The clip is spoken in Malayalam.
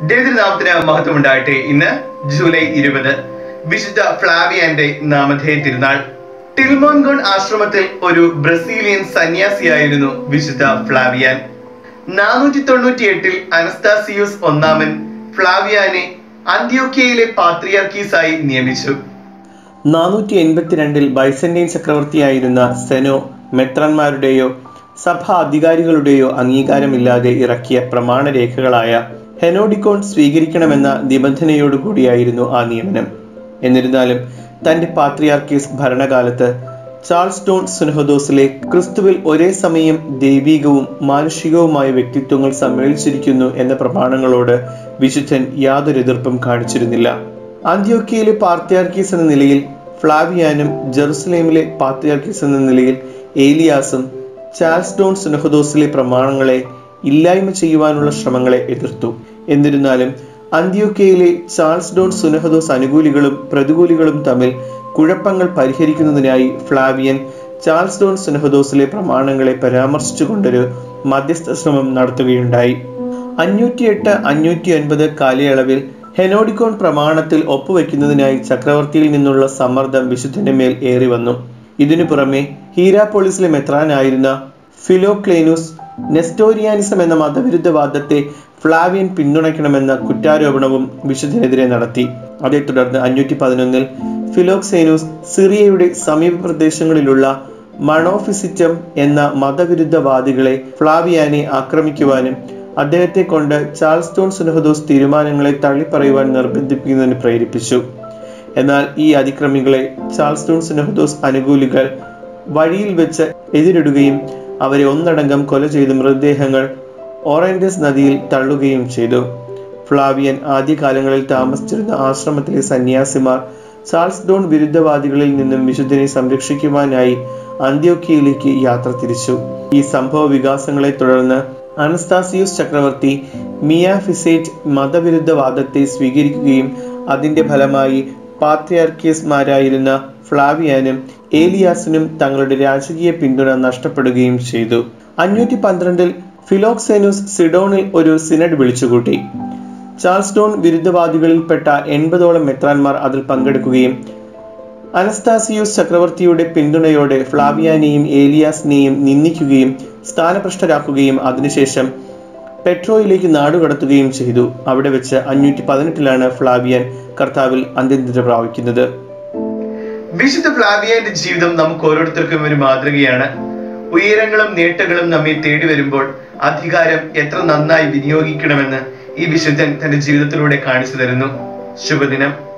ദൈവനാമത്തിന് മഹത്വം ഉണ്ടാകട്ടെ ഇന്ന് ജൂലൈ ഇരുപത് വിശുദ്ധ ഫ്ലാവിയാന്റെ നാമധേയ തിരുനാൾ ടിൽമോൻഗോൺ ആശ്രമത്തിൽ ഒരു ബ്രസീലിയൻ സന്യാസിയായിരുന്നു വിശുദ്ധ ഫ്ലാവിയാൻ നാനൂറ്റി തൊണ്ണൂറ്റി എട്ടിൽ അനസ്താസിയൂസ് ഒന്നാമൻ ഫ്ലാവിയാനെ അന്ത്യോക്കിയയിലെ പാത്രിയാർക്കീസായി നിയമിച്ചു നാനൂറ്റി എൺപത്തിരണ്ടിൽ ബൈസന്റൈൻ ചക്രവർത്തിയായിരുന്ന സെനോ മെത്രന്മാരുടെയോ സഭാ അധികാരികളുടെയോ അംഗീകാരമില്ലാതെ ഇറക്കിയ പ്രമാണരേഖകളായ ഹെനോഡിക്കോൺ സ്വീകരിക്കണമെന്ന നിബന്ധനയോടുകൂടിയായിരുന്നു ആ നിയമനം എന്നിരുന്നാലും തന്റെ പാത്രിയാർക്കീസ് ഭരണകാലത്ത് ചാൾസ് ടോൺ സുനഹദോസിലെ ക്രിസ്തുവിൽ ഒരേ സമയം ദൈവികവും മാനുഷികവുമായ വ്യക്തിത്വങ്ങൾ സമ്മേളിച്ചിരിക്കുന്നു എന്ന പ്രമാണങ്ങളോട് വിശുദ്ധൻ യാതൊരു എതിർപ്പും കാണിച്ചിരുന്നില്ല ആന്ത്യോക്കിയയിലെ പാത്രിയാർക്കീസ് എന്ന നിലയിൽ ഫ്ലാവിയാനും ജെറുസലേമിലെ പാത്രിയാർക്കീസ് എന്ന നിലയിൽ ഏലിയാസും ചാൾസ് ഡോൺ സുനഹദോസിലെ പ്രമാണങ്ങളെ ഇല്ലായ്മ ചെയ്യുവാനുള്ള ശ്രമങ്ങളെ എതിർത്തു എന്നിരുന്നാലും അന്ത്യോക്കയിലെ ചാൾസ് ഡോൺ സുനഹദോസ് അനുകൂലികളും പ്രതികൂലികളും തമ്മിൽ കുഴപ്പങ്ങൾ പരിഹരിക്കുന്നതിനായി ഫ്ലാവിയൻ ചാൾസ് ഡോൺ സുനഹദോസിലെ പ്രമാണങ്ങളെ പരാമർശിച്ചുകൊണ്ടൊരു മധ്യസ്ഥ ശ്രമം നടത്തുകയുണ്ടായി അഞ്ഞൂറ്റിയെട്ട് അഞ്ഞൂറ്റി ഒൻപത് കാലയളവിൽ ഹെനോഡിക്കോൺ പ്രമാണത്തിൽ ഒപ്പുവെക്കുന്നതിനായി ചക്രവർത്തിയിൽ നിന്നുള്ള സമ്മർദ്ദം വിശുദ്ധന്റെ മേൽ ഏറി വന്നു ഇതിനു പുറമെ ഹീരാപോളിസിലെ മെത്രാനായിരുന്ന ഫിലോക്ലേനുസ് നെസ്റ്റോരിയാനിസം എന്ന മതവിരുദ്ധവാദത്തെ ഫ്ലാവിയൻ പിന്തുണയ്ക്കണമെന്ന കുറ്റാരോപണവും വിശുദ്ധനെതിരെ നടത്തി അതേ തുടർന്ന് അഞ്ഞൂറ്റി പതിനൊന്നിൽ ഫിലോക്സേനൂസ് സിറിയയുടെ സമീപ പ്രദേശങ്ങളിലുള്ള മണോഫിസിറ്റം എന്ന മതവിരുദ്ധവാദികളെ ഫ്ലാവിയാനെ ആക്രമിക്കുവാനും അദ്ദേഹത്തെ കൊണ്ട് ചാൾസ് ടോൺ സുനഹദോസ് തീരുമാനങ്ങളെ തള്ളിപ്പറയുവാൻ നിർബന്ധിപ്പിക്കുന്നതിന് പ്രേരിപ്പിച്ചു എന്നാൽ ഈ അതിക്രമികളെ ചാൾസ് ടോൺ സുനഹദോസ് അനുകൂലികൾ വഴിയിൽ വെച്ച് എതിരിടുകയും അവരെ ഒന്നടങ്കം കൊല ചെയ്ത് മൃതദേഹങ്ങൾ ഓറൻഡസ് നദിയിൽ തള്ളുകയും ചെയ്തു ഫ്ലാവിയൻ ആദ്യകാലങ്ങളിൽ താമസിച്ചിരുന്ന ആശ്രമത്തിലെ സന്യാസിമാർ ചാൾസ് ഡോൺ വിരുദ്ധവാദികളിൽ നിന്നും വിശുദ്ധനെ സംരക്ഷിക്കുവാനായി അന്ത്യോക്കിയയിലേക്ക് യാത്ര തിരിച്ചു ഈ സംഭവ വികാസങ്ങളെ തുടർന്ന് അനസ്താസിയൂസ് ചക്രവർത്തി മിയാഫിസേറ്റ് മതവിരുദ്ധവാദത്തെ സ്വീകരിക്കുകയും അതിന്റെ ഫലമായി പാത്രിയാർക്കീസ്മാരായിരുന്ന ഫ്ലാവിയാനും ഏലിയാസിനും തങ്ങളുടെ രാജകീയ പിന്തുണ നഷ്ടപ്പെടുകയും ചെയ്തു അഞ്ഞൂറ്റി പന്ത്രണ്ടിൽ ഫിലോക്സേനുസ് സിഡോണിൽ ഒരു സിനഡ് വിളിച്ചുകൂട്ടി ചാൾസ് ഡോൺ വിരുദ്ധവാദികളിൽപ്പെട്ട എൺപതോളം മെത്രാന്മാർ അതിൽ പങ്കെടുക്കുകയും അനസ്താസിയൂസ് ചക്രവർത്തിയുടെ പിന്തുണയോടെ ഫ്ലാവിയാനെയും ഏലിയാസിനെയും നിന്ദിക്കുകയും സ്ഥാനഭ്രഷ്ടരാക്കുകയും അതിനുശേഷം പെട്രോയിലേക്ക് നാടുകടത്തുകയും ചെയ്തു അവിടെ വെച്ച് അഞ്ഞൂറ്റി പതിനെട്ടിലാണ് ഫ്ലാവിയൻ കർത്താവിൽ അന്ത്യനിദ്ര പ്രാപിക്കുന്നത് വിശുദ്ധ ഫ്ലാവിയാന്റെ ജീവിതം നമുക്ക് ഓരോരുത്തർക്കും ഒരു മാതൃകയാണ് ഉയരങ്ങളും നേട്ടങ്ങളും നമ്മെ തേടി വരുമ്പോൾ അധികാരം എത്ര നന്നായി വിനിയോഗിക്കണമെന്ന് ഈ വിശുദ്ധൻ തന്റെ ജീവിതത്തിലൂടെ കാണിച്ചു തരുന്നു ശുഭദിനം